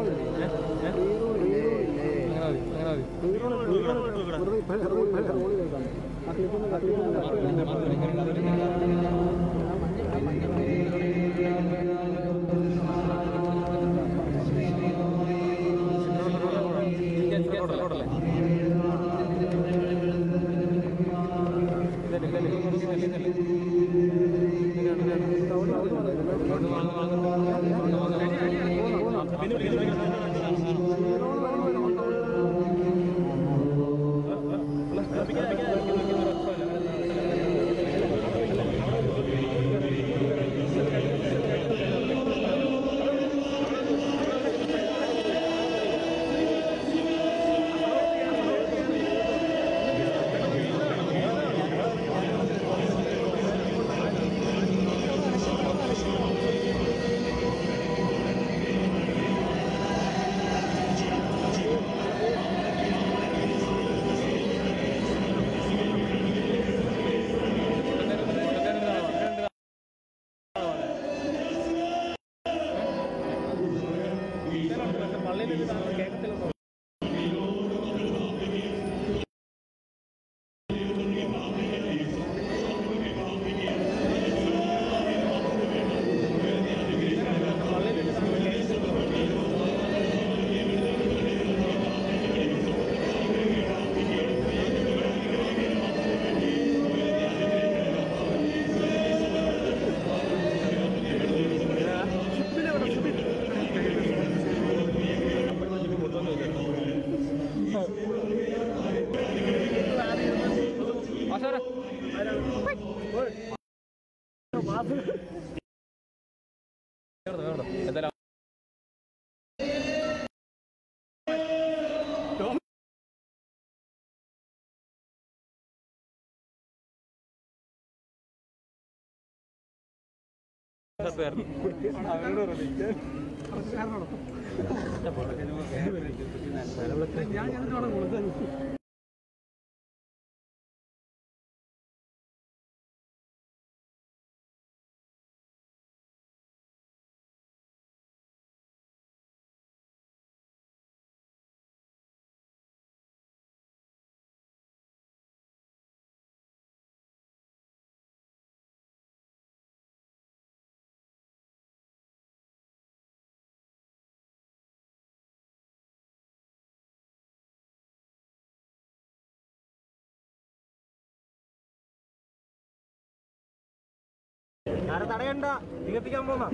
ആരെ തടയണ്ട തികപ്പിക്കാൻ പോന്ന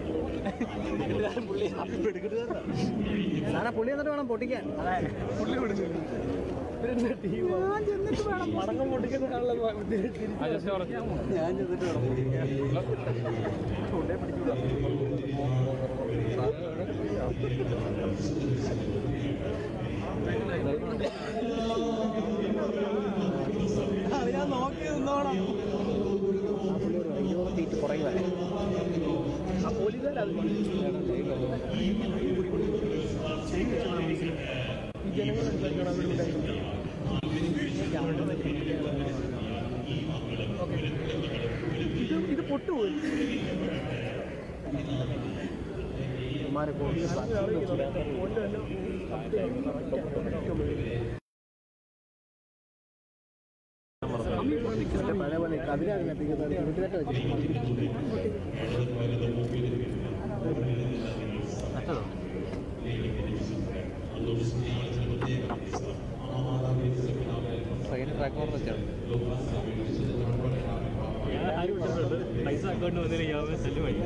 സാറെ പുള്ളി എന്നിട്ട് വേണം പൊട്ടിക്കാൻ പുള്ളി പൊട്ടിച്ചു ഞാൻ ചെന്നിട്ട് വേണം പടക്കം പൊട്ടിക്കുന്ന ഞാൻ ചെന്നിട്ട് വേണം പൊട്ടിക്കാൻ പുള്ളിയെ പിടിച്ചുവിടാം അതിനാ നോക്കി നിന്നോണം തീറ്റ് പുറകെ വരാം ആ പോലീസുകാരത് ഈ ജനങ്ങൾ എന്താക്കണം ഇത് ഇത് പൊട്ടുപോയി മാരെ പഴയ പോലെ കതിരാണ് കത്തിക്കുന്നത് വീട്ടിലൊക്കെ പൈസ അക്കൗണ്ട് വന്നില്ല യാതൊരു ശല്യമായി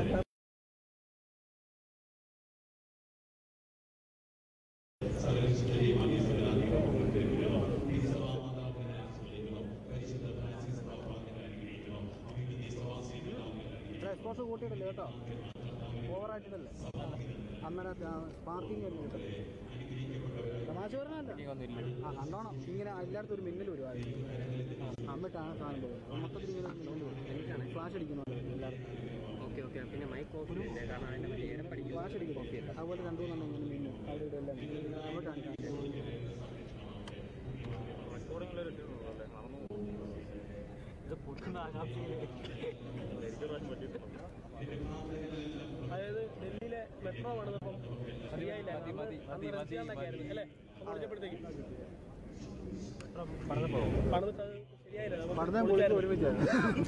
എക്സ്പോസ് കൂട്ടിയിട്ടില്ല കേട്ടോ ഓവറായിട്ടില്ലല്ലേ അന്നേരം സ്പാർക്കിങ് വരുന്നു കേട്ടോ തമാശ പറഞ്ഞല്ല ആ കണ്ടോണം ഇങ്ങനെ എല്ലായിടത്തും ഒരു മിന്നൽ വരും ആദ്യം എന്നിട്ടാണ് സാധനം പോകുന്നത് മൊത്തത്തിൽ ഇങ്ങനെ മിന്നൽ വരും ഫ്ലാഷ് അടിക്കുന്നു എല്ലാവർക്കും ഓക്കെ ഓക്കെ പിന്നെ മൈക്ക് ഓഫ് ചെയ്തില്ലേ കാരണം അതിൻ്റെ മറ്റേ ഇടം പഠിക്കും ഫ്ലാഷ് അടിക്കുന്നു അതുപോലെ രണ്ടു മൂന്നെണ്ണം ഇങ്ങനെ മിന്നും അവിടെ ഇവിടെ എല്ലാം എന്നിട്ടാണ് കാണിക്കുന്നത് ഇത് പൊട്ടുന്ന ആകാംക്ഷയിലേക്ക് അതായത് ഡൽഹിയിലെ മെട്രോ പണിതപ്പം ശരിയായില്ല അന്ന് അന്ന് റംസിയാന്നൊക്കെ ആയിരുന്നു, അല്ലേ? ഒന്ന് വിളിച്ചപ്പോഴത്തേക്കും. പറഞ്ഞപ്പോ പണിതിട്ട് അത് ശരിയായില്ല. നമുക്ക് പഠനം പോയിട്ട് ഒരുമിച്ചാണ്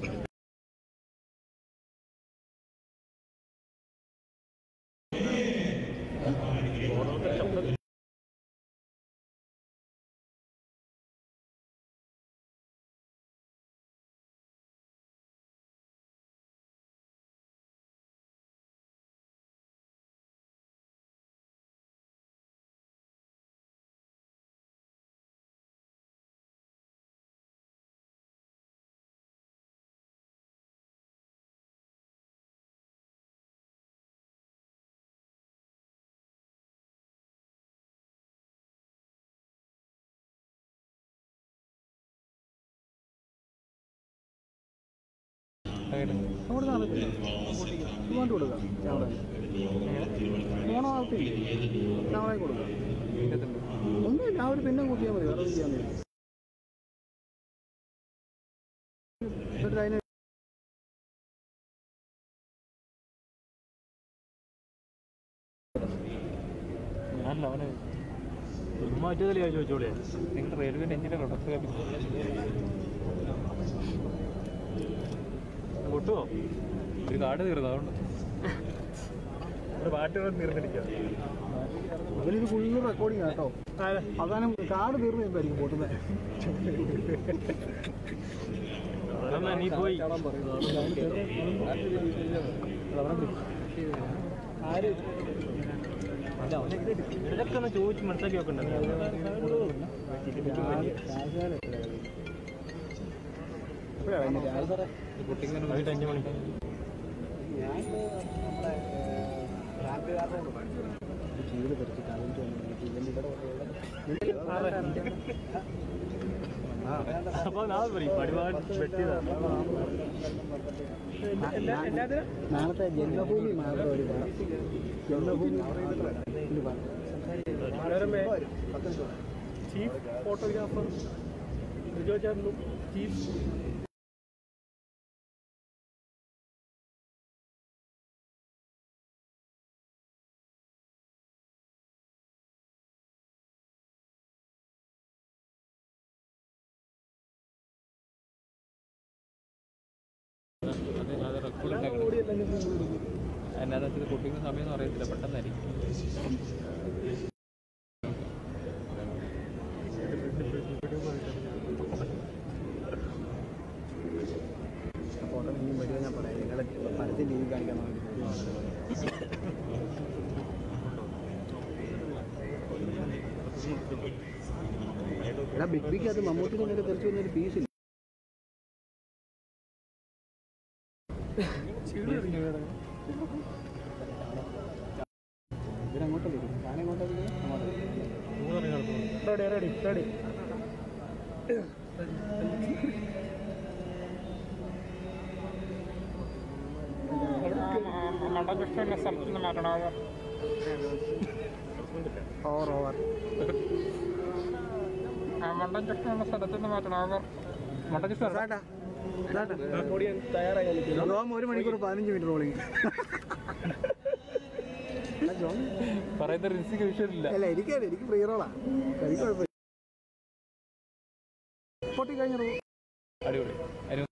അവിടെ ഇങ്ങോട്ട് കൊടുക്കാം ക്യാമറ ഫോണോ ആൾക്കില്ലേ ക്യാമറ കൊടുക്കാം ഒന്നുമില്ല ആ ഒരു പിന്നെ കൂട്ടിയാൽ മതി വേറെ ഒന്നും ചെയ്യാൻ മതി എന്നിട്ട് അതിന് ഞാനല്ല അവനെ മാറ്റിയതല്ലേ ചോദിച്ചോളെ നിങ്ങൾ റെയിൽവേൻ്റെ എഞ്ചിനീയർ ഡോക്ടർ പൊട്ടുവോ ഒരു കാർഡ് തീർന്നു അതുകൊണ്ട് പാട്ട് തീർന്നിരിക്കുക അവരിത് ഫുള്ള് റെക്കോർഡിങ് കേട്ടോ അവസാനം കാർഡ് തീർന്നു കഴിയുമ്പോഴായിരിക്കും പൊട്ടുന്നത് അതെന്നാ നീ പോയി ഇതൊക്കെ ഒന്ന് ചോദിച്ച് മനസ്സിലാക്കി വെക്കണ്ടേ വൈകിട്ട് അഞ്ച് മണിക്ക് ജീവിതം തെറിച്ചിട്ട് അതിൻ്റെ അപ്പൊ നാളെ പറയും പടിപാട് വെട്ടിയതാണ് എല്ലാത്തിനും നാളത്തെ ജന്മഭൂമി മാത്രം ഒരു പാ- ജന്മഭൂമി മാത്രം ഒരു പാ- Manorama chief photographer Rijo Charlu chief അത് അത് റെക്കോർഡ് എന്നാന്ന് വെച്ചാൽ കുട്ടിക്കുന്ന സമയമൊന്നും അറിയത്തില്ല പെട്ടെന്നായിരിക്കും ഫോട്ടോ ഇനിയും വരുമോ ഞാൻ പറയാം നിങ്ങളെ പരസ്യം ടി വി കാണിക്കാൻ എടാ ബിഗ് ബിക്ക് അത് മമ്മൂട്ടിൻ്റെ നേരെ തെറിച്ച് വന്നൊരു പീസില്ല ഇവരങ്ങോട്ട് വരും ഞാനെങ്ങോട്ടാ റെഡി റെഡി റെഡി മണ്ടകൃഷ്ണന്റെ സ്ഥലത്ത് നിന്ന് മാറ്റണോ ഓവർ ഓവർ മണ്ടകൃഷ്ണന്റെ സ്ഥലത്ത് നിന്ന് മാറ്റണോ ഇതാട്ടാ ഇതാട്ടാ തയ്യാറായി ജോം ഒരു മണിക്കൂർ പതിനഞ്ച് മിനിറ്റ് റോളിങ് ജോം പറയുന്ന റിസ്ക് വിഷയമില്ല അല്ല എനിക്കല്ല എനിക്ക് ഫ്രീ റോളാ എനിക്ക് കുഴപ്പമില്ല പൊട്ടി കഴിഞ്ഞ റോ അടിപൊളി അതിന്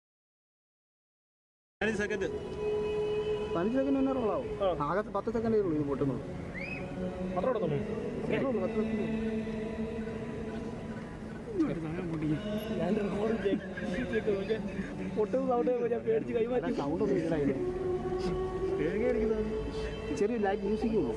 പതിനഞ്ച് സെക്കൻഡ് തന്നെ റോളാവും ആകെ പത്ത് സെക്കൻഡേ ഉള്ളൂ ഇത് പൊട്ടുന്നത് മാത്രം ഇടുന്നുള്ളൂ അത്രേ ഉള്ളൂ, പത്ത് second. ഞാൻ റെക്കോർഡ് പൊട്ടുന്ന സൗണ്ട് ഞാൻ പേടിച്ച് കൈമാറ്റി സൗണ്ട് ഒന്നും ഇല്ല ഇതിന്. ചെറിയ ലൈറ്റ് മ്യൂസിക് ഉള്ളൂ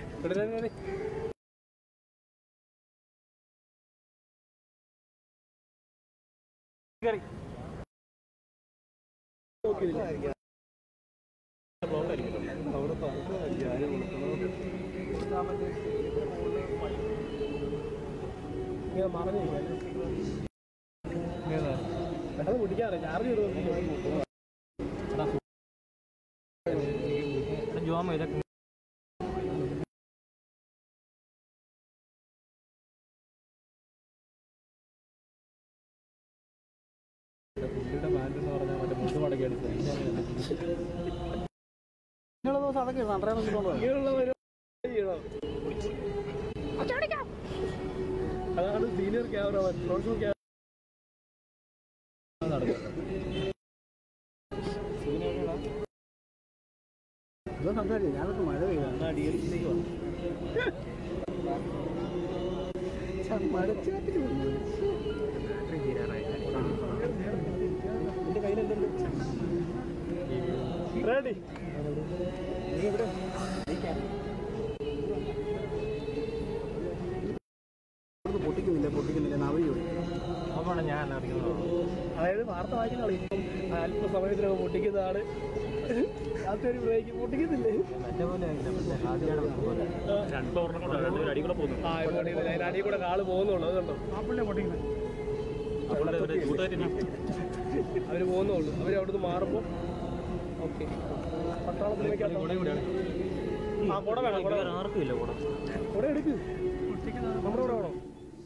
ഇങ്ങനെ മറഞ്ഞു പെട്ടെന്ന് പിടിക്കാറ് ചാർജ് ചെയ്തു ജോമ ഇതൊക്കെ പുള്ളിയുടെ പാൻറ് എന്ന് പറഞ്ഞാൽ മറ്റേ മുണ്ട് മടക്കി അടിച്ചത് ഇങ്ങനെയുള്ള ദിവസം അതൊക്കെ രണ്ടര മണിക്കൂർ ഇങ്ങനെയുള്ള പരിപാടി ചെയ്യണം അതാണ് സീനിയർ ക്യാമറ പ്രൊഫഷണൽ ക്യാമറ ഇത് സംസാരിച്ചു ഞാനൊക്കെ മഴ പെയ്യുക മഴച്ചാട്ടിൽ ബാറ്ററി തീരാറായി എന്റെ കയ്യിലെന്തുണ്ട് റെഡി പൊട്ടിക്കുന്നില്ല പൊട്ടിക്കുന്നില്ല നവഴി പോയി അതാണ് ഞാൻ അറിയുന്നത് അതായത് വാർത്ത വായിക്കുന്ന ആള് ഇപ്പം അല്പസമയത്തിനകം പൊട്ടിക്കുന്നതാണ് രാത്രി ബ്രേക്ക് പൊട്ടിക്കുന്നില്ലേ മറ്റേ പോലെ ആയില്ല മറ്റേ ആദ്യമാണ് പോലെ ആ ഇപ്പോൾ പൊട്ടിക്കുന്നില്ല അതിന്റെ അടിയിൽ കൂടെ കാള് പോകുന്നുള്ളൂ അതുകൊണ്ടോ അവര് പോകുന്നുള്ളൂ അവര് അവിടുന്ന് മാറുമ്പോൾ ഓക്കെ പട്ടാളത്തിലേക്ക് ആ കുട വേണം കുട വേണം. ആർക്കും ഇല്ല കൂടെ കുട എടുക്ക് നമ്മുടെ കൂടെ വേണോ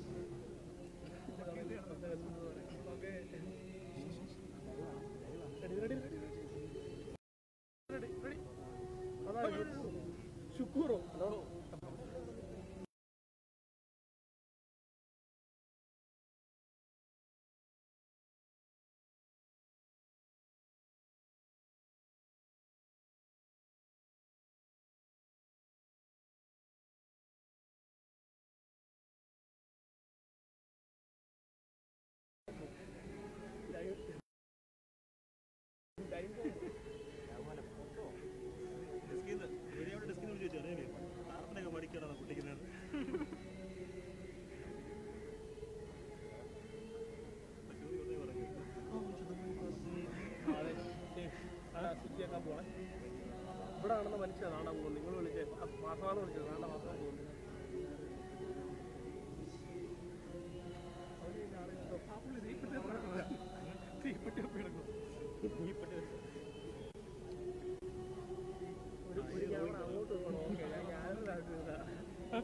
ശുക്കൂറോ അതെ ശുചിയാക്കാൻ പോണേ ഇവിടെ ആണെന്ന് മനസ്സിലാണ് നാടാൻ പോകുന്നത് നിങ്ങൾ വിളിച്ചേ മാസമാണ് വിളിച്ചത് നാളെ മാസം പോകുന്നത് ഒരു ഒരു ക്യാമറ അങ്ങോട്ട് വെക്കണം ഓക്കെ ഞാൻ ഞാനൊരു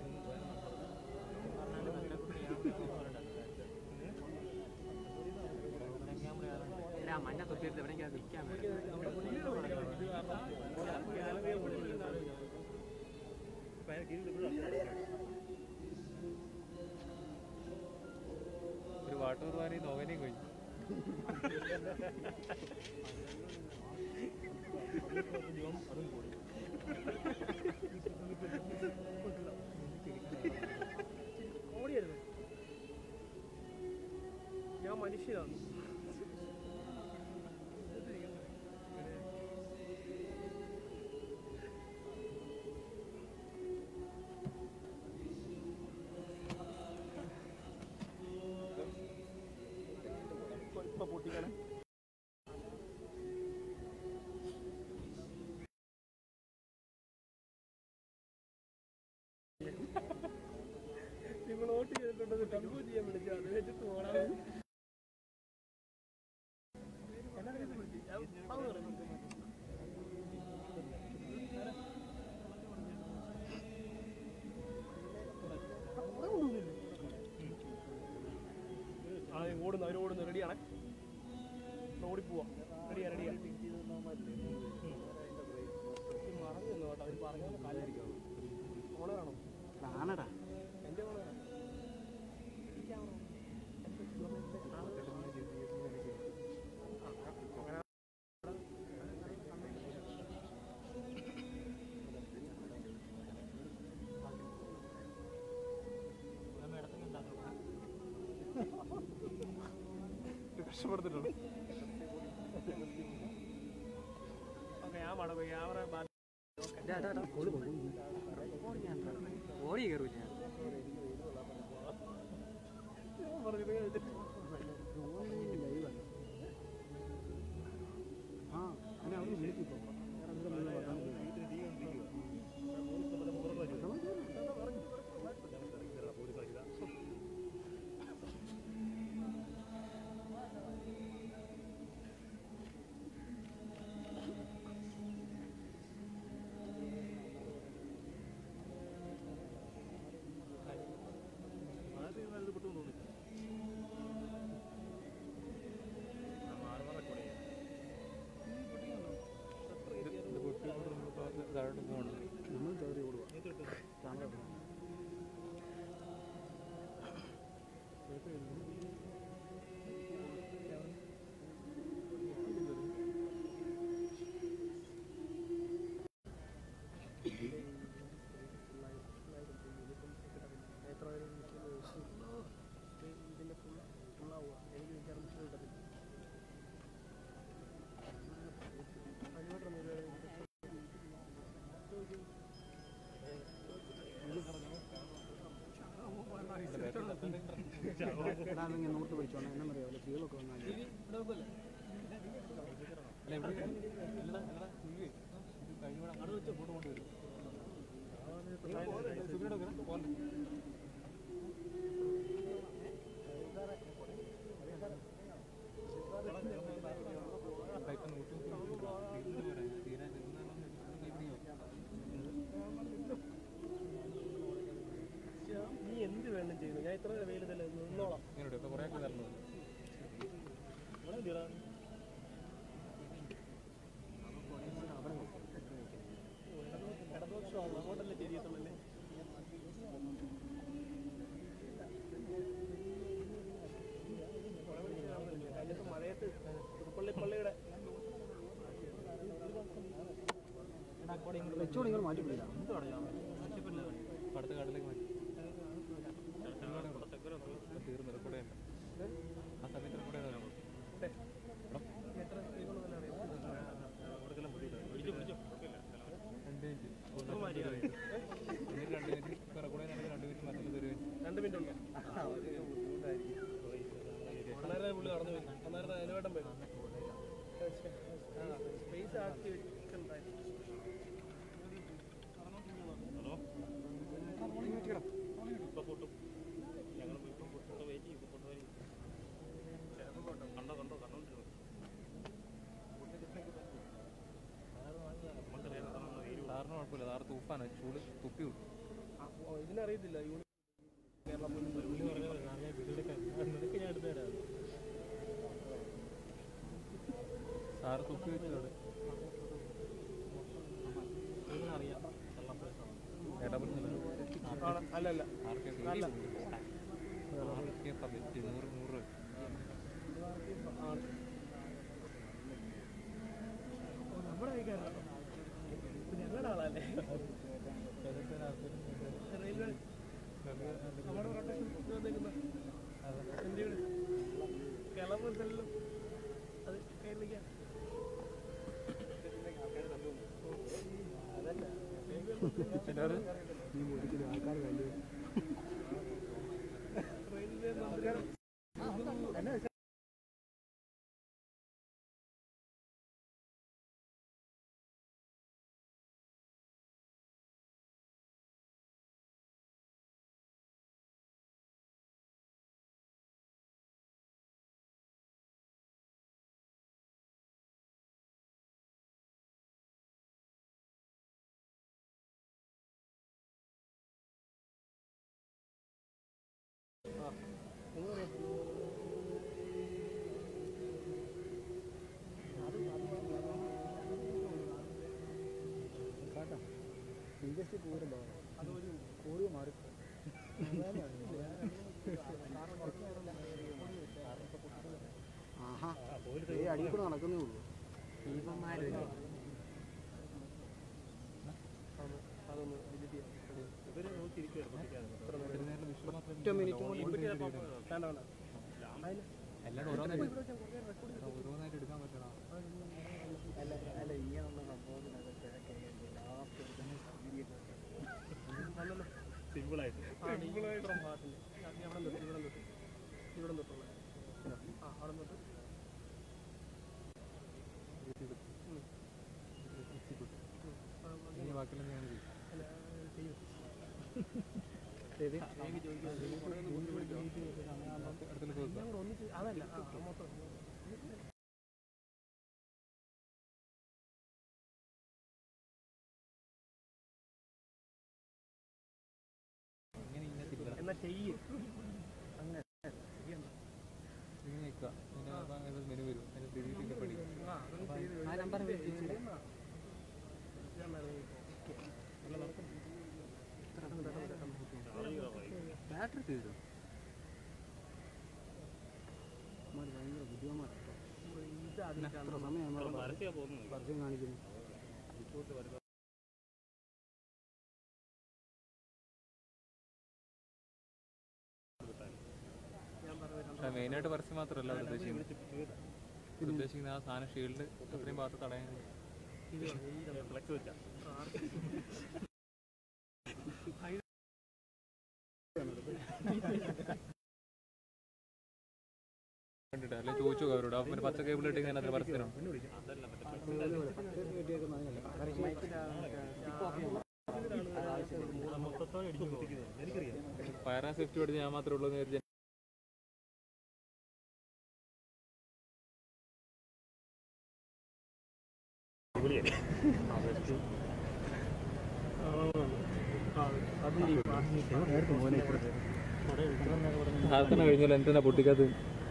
എടാ മഞ്ഞ തൊട്ടിയെടുത്ത് എവിടെയെങ്കിലും നിൽക്കാൻ ഒരു വാട്ടൂർ വാരി നോവനെയും കഴിഞ്ഞു ഓടിയായിരുന്നു ഞാൻ മനുഷ്യനാണ് ഇപ്പൊ പൊട്ടിക്കണേ നിങ്ങൾ വോട്ട് ചെയ്തിട്ടുണ്ടത് കൺഫ്യൂസ് ചെയ്യാൻ വിളിച്ചു അത് വെച്ചിട്ട് പോകണം ആ ഓടുന്നു അവർ ഓടുന്നു റെഡിയാണ് ഓടിപ്പോവാ റെഡിയാ റെഡിയാ മറന്നു കേട്ടോ അവർ പറഞ്ഞ കാലായിരിക്കും ഓണറാണോ ആണടാ എൻ്റെ ഓണറാണ് കഷ്ടപ്പെടുത്തിട്ടുണ്ട് ഓക്കെ ഞാൻ മടങ്ങും ക്യാമറ ഓടി കയറൂല ആ അങ്ങനെ അവിടെ വിളിക്കിപ്പോ ഇങ്ങനെ നോർത്ത് പിടിച്ചോണം എന്നാ പറയാമല്ലോ ചീളൊക്കെ വന്നാൽ നീ എന്ത് വേണം ചെയ്യുന്നു ഞാൻ ഇത്ര വെയിൽ തന്നെ നിന്നോളാം ഇടതുപക്ഷമാണ് അങ്ങോട്ടല്ലേ ചെയ്തിട്ടുള്ളല്ലേ കഴിഞ്ഞ മഴയത്ത് പുതുപ്പള്ളി പള്ളിയുടെ വെച്ചോട് നിങ്ങൾ മാറ്റി പിടിക്കാം അടുത്ത കാട്ടിലേക്ക് മാറ്റി തീർന്നു റെക്കോർഡ് ആ സമയത്ത് റെക്കോർഡ് എത്ര സ്ത്രീകളെന്നല്ല രണ്ട് മിനിറ്റ് രണ്ട് മിനിറ്റ് റെക്കോർഡ് ചെയ്യാനാണെങ്കിൽ രണ്ട് മിനിറ്റ് മറ്റുള്ളത് ഒരു മിനിറ്റ് രണ്ട് മിനിറ്റ് ഉണ്ടോ അന്നേരം പുള്ളി നടന്നു വരും അന്നേരം അനുവേട്ടം വരും സ്പേസ് ആക്കി വെക്കണ്ടായിരുന്നു സാറിന് കുഴപ്പമില്ല സാറ് തൂഫാണ് ചൂട് തുപ്പി വിട്ടു ആ, ഓ, ഇതിനറിയത്തില്ല യൂണി കേരള നിനക്ക് ഞാൻ എടുത്തു തരാം സാറ് തുപ്പി വെച്ചതോടെ അറിയാം ഇടപെടുന്നില്ല ആണ് അല്ല അല്ല ആർക്കെ അല്ല ആർക്കെ പതിറ്റ് നൂറ് നൂറ് ആണ് ഓ, നമ്മുടെ കൈക്കാരനാണോ ഇത് ഞങ്ങളുടെ ആളല്ലേ റെയിൽവേ നമ്മുടെ റൊട്ടേഷൻ വന്നേക്കുന്ന എൻ്റെ വീട് കിളമ്പെല്ലാം അത് കയ്യിലേക്കാ ഈ മുടിക്കുന്ന ആൾക്കാർ കണ്ടു റെയിൽവേ നമ്പർ കേട്ടോ ഇൻവെസ്റ്റ് കൂടുതലോ കൂടി മാറി ആഹാ ഈ അടിയിൽ കൂടെ നടക്കുന്നേ ഉള്ളൂ അതൊന്ന് ഡിലീറ്റ് ചെയ്യാം ഇവര് നോക്കിയിരിക്കുവായിരുന്നു ഒരു നേരം വിഷു മാത്രം ഒറ്റ മിനിറ്റ് വേണ്ട വേണ്ട അതിന് എല്ലാവരും ഓരോന്നായിട്ട് ഓരോന്നായിട്ട് എടുക്കാൻ പറ്റണം അല്ല അല്ല ഇങ്ങനെയുള്ള സംഭവത്തിനകത്ത് നല്ലല്ലോ സിമ്പിളായിട്ട് സിമ്പിളായിട്ട് പാട്ടില്ല അവിടെ തൊട്ട് ഇവിടെ തൊട്ട് ഇവിടെ തൊട്ടുള്ള ആ അവിടെ തൊട്ട് ഇനി ബാക്കിയുള്ള ഞാൻ ചെയ്യും അല്ല ചെയ്യും അടുത്തുള്ള ദിവസം കൂടെ ഒന്നിച്ച് അതല്ല ആ ആ മൊത്തം ഇങ്ങനെ ഇങ്ങനെ തിരിക്കണം എന്നാ ചെയ്യ് ഇങ്ങനെ നിൽക്കുക പിന്നെ മെനു വരും അതിന് ഡിലീറ്റ് ഒക്കെ പഠിക്കും ആ അതൊന്ന് ചെയ്ത് ആ നമ്പർ ബാറ്ററി തീരും ഭയങ്കര ബുദ്ധിമാരാണ് ഇത് എത്ര സമയം പരസ്യം കാണിക്കുന്നു ഞാൻ പറഞ്ഞു പക്ഷേ മെയിനായിട്ട് പരസ്യം മാത്രമല്ല അവർ ഉദ്ദേശിക്കുന്നത് അവർ ഉദ്ദേശിക്കുന്ന ആ സാധനം ഷീൽഡ് എത്രയും ഭാഗത്ത് തടയാൻ ഇത് ഫ്ലക്സ് വെച്ചാ ചോദിച്ചു നോക്കാം അവരോട് അപ്പം പച്ച കേബിൾ ഇട്ട് അതിനകത്ത് പരസ്യത്തിനാണ് ഫയർ ആൻഡ് സേഫ്റ്റി പഠിച്ച് ഞാൻ മാത്രമേ ഉള്ളൂ എന്ന് വിചാരിച്ച് പ്രാർത്ഥന കഴിഞ്ഞാൽ എന്തിനാ പൊട്ടിക്കാത്ത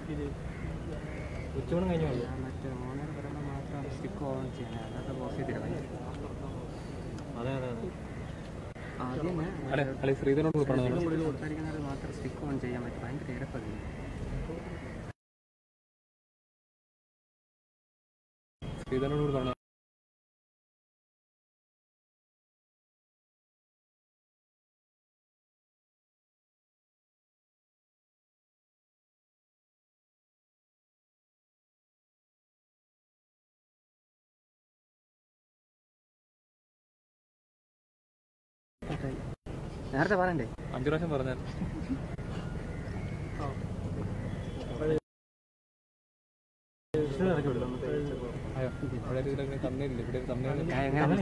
ഉച്ചമണം കഴിഞ്ഞു മറ്റേ ഓണർ പറയുമ്പോൾ മാത്രം സ്റ്റിക്ക് ഓൺ ചെയ്യണം അല്ലാതെ ഓഫ് ചെയ്തിടാൻ അതെ അതെ അതെ ആദ്യം അല്ലെ അല്ലെ ശ്രീധരനോട് പറഞ്ഞു സംസാരിക്കുന്നത് മാത്രം സ്റ്റിക്ക് ഓൺ ചെയ്യാൻ പറ്റും ഭയങ്കര ഇരപ്പതി ശ്രീധരനോട് പറഞ്ഞു നേരത്തെ പറയണ്ടേ അഞ്ചു പ്രാവശ്യം പറഞ്ഞാൽ അയ്യോ അവിടെ ഒരു ഇതിലൊക്കെ തമ്മിലില്ല ഇവിടെ ഒരു തമ്മിൽ ഞാൻ എങ്ങനെ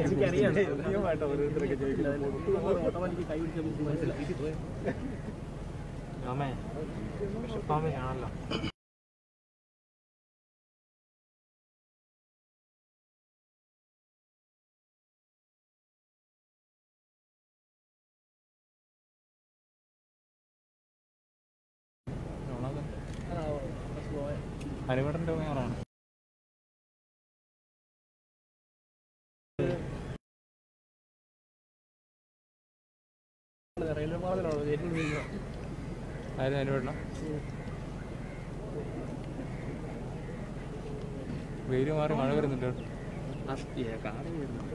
ഓട്ടോമാറ്റിക് കൈ പിടിച്ച് നമുക്ക് മനസ്സിലായി ആമേ വിഷപ്പാമയാണല്ലോ അനുവേടൻ്റെ മേയറാണ് റെയിൽവേ പാളത്തിലാണോ ഏറ്റവും വലിയ ആരും അനുവേടന വെയിൽ മാറി മഴ വരുന്നുണ്ട് കാറ്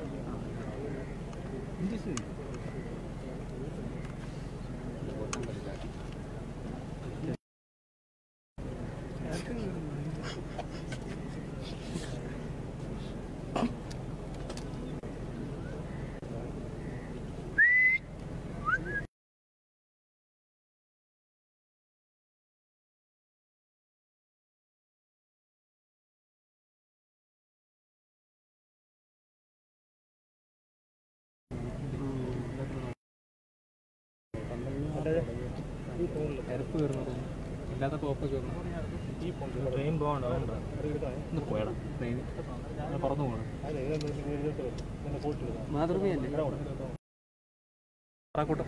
എരപ്പ് കയറുന്നു ഇല്ലാത്ത പോപ്പ് കയറുന്നു ട്രെയിൻ പോകണ്ട ഒന്ന് പോയടാ ട്രെയിൻ പറന്നു പോകണം മാതൃഭൂമിയല്ലേ പാറാക്കൂട്ടം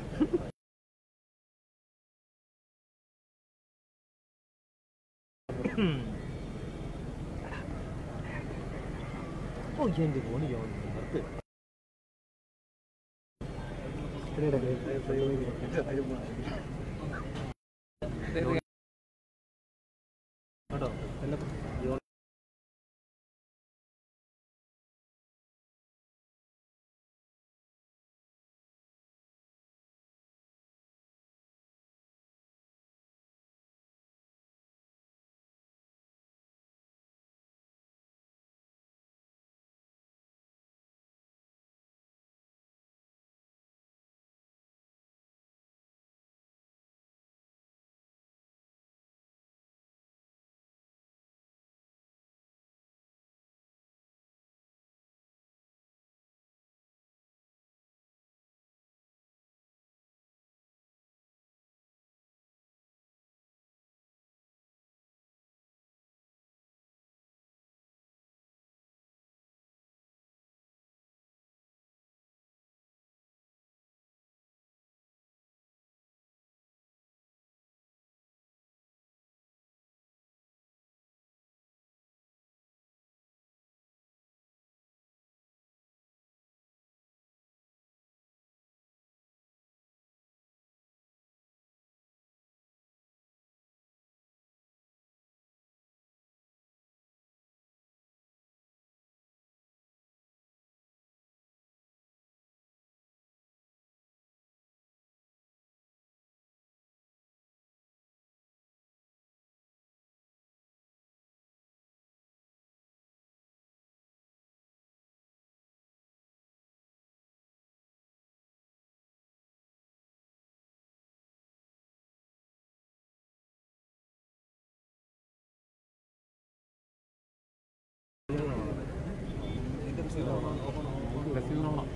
കേട്ടോ റെസീവർ ആണോ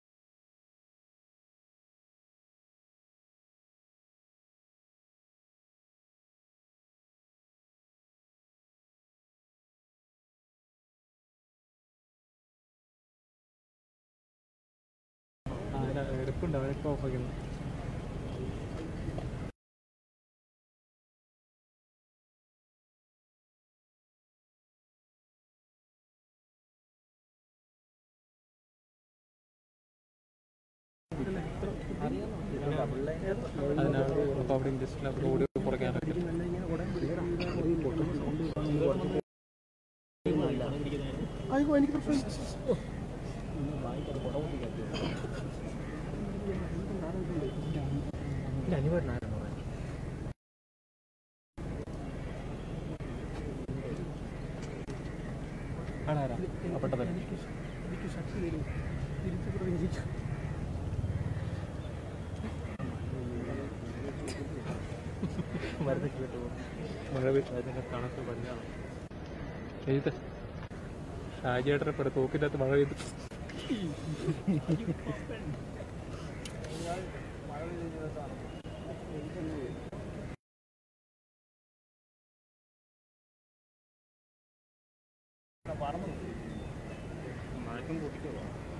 ആ അതിന് എടുപ്പുണ്ട് അവനിപ്പോൾ ഓഫ് ആക്കുന്നു അതിനാണ് അപ്പോൾ അവിടെ ഇൻഡസ്ട്രിയിൽ അവിടെ ഓടി കുറയ്ക്കാനായിട്ട് അയ്യോ എനിക്ക് പ്രശ്നം ആണാരാ പെട്ടത് എനിക്ക് ശക്തി തരൂ തിരിച്ചു പ്രതികരിക്കും മഴ അതിൻ്റെ കണക്ക് പടിയാണ് എഴുത്ത് ഷാജിയേട്ടനെ പെട തോക്കിൻ്റെ അകത്ത് മഴ പെയ്തു മഴയ്ക്കും പൊട്ടിക്കോ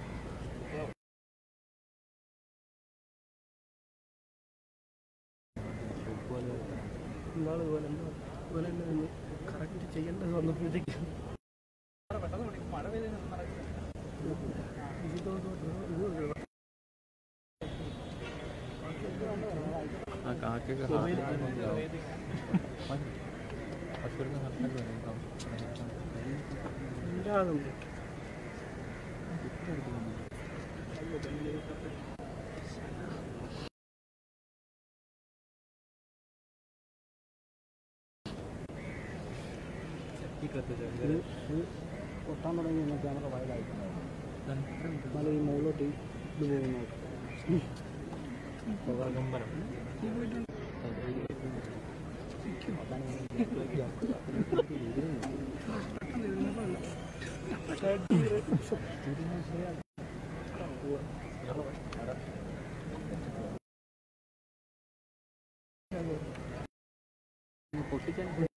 ഇന്നാൾ ഇതുപോലെ എന്താ ഇതുപോലെ തന്നെ നിന്ന് കറക്റ്റ് ചെയ്യേണ്ടത് വന്നപ്പോഴത്തേക്ക് ആ കാക്കൊക്കെ പശുവിന് നടക്കാൻ ഇല്ലാതുണ്ട് ഇത് ഇത് പൊട്ടാൻ തുടങ്ങി കഴിഞ്ഞാൽ ക്യാമറ വയലായി എന്നാലും ഈ മുകളിലോട്ട് ഇത് പോയി നോക്കും ഗമ്പരം പൊട്ടിക്കാൻ